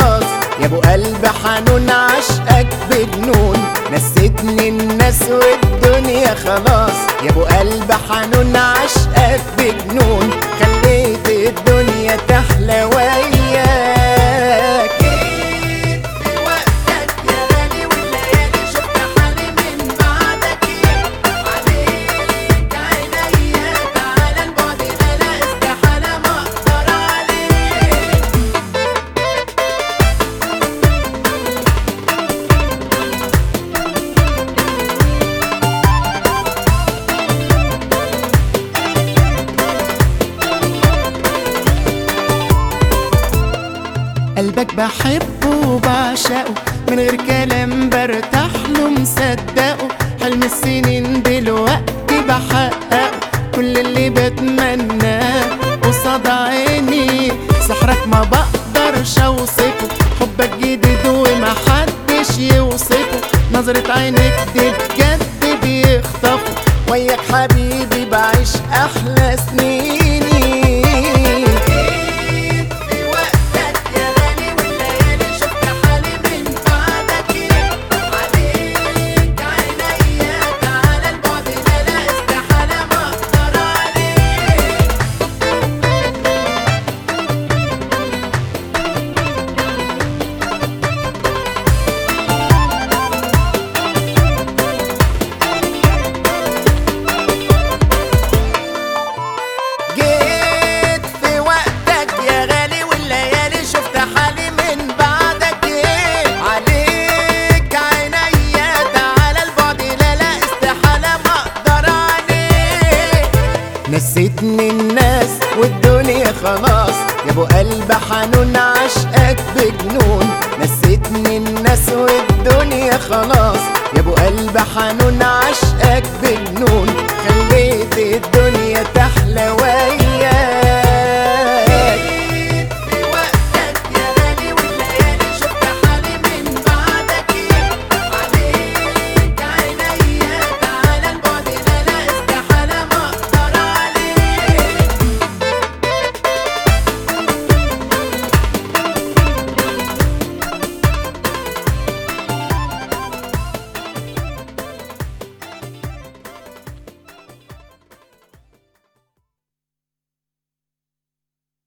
خلاص يا ابو قلب حنون عشقك بجنون نسيتني الناس والدنيا خلاص يا ابو قلب حنون عشقك بجنون خليت الدنيا تحلى وياك جيت في وقتك يا غالي والليالي شفت حالي من بعدك عليك عينيا تعالى البعد ده لا استحالة ما اقدر عليك قلبك بحبه وبعشقه من غير كلام برتاح له مصدقه حلم السنين دلوقتي بحققه كل اللي بتمناه قصاد عيني سحرك ما بقدرش اوصفه حبك جديد ومحدش يوصفه نظرة عينك دي بجد بيخطفه وياك حبيبي بعيش احلى سنيني جيت في وقتك يا غالي والليالي شفت حالي من بعدك عليك عينيا تعالى البعد ده لا استحالة ما اقدر عليك جيت في وقتك يا غالي والليالي شفت حالي من بعدك ايه عليك عينيا تعالى البعد لا لا استحالة ما اقدر عليك نسيتني الناس والدنيا خلاص يا ابو قلب حنون عشقك بجنون نسيتني الناس والدنيا خلاص يا ابو قلب حنون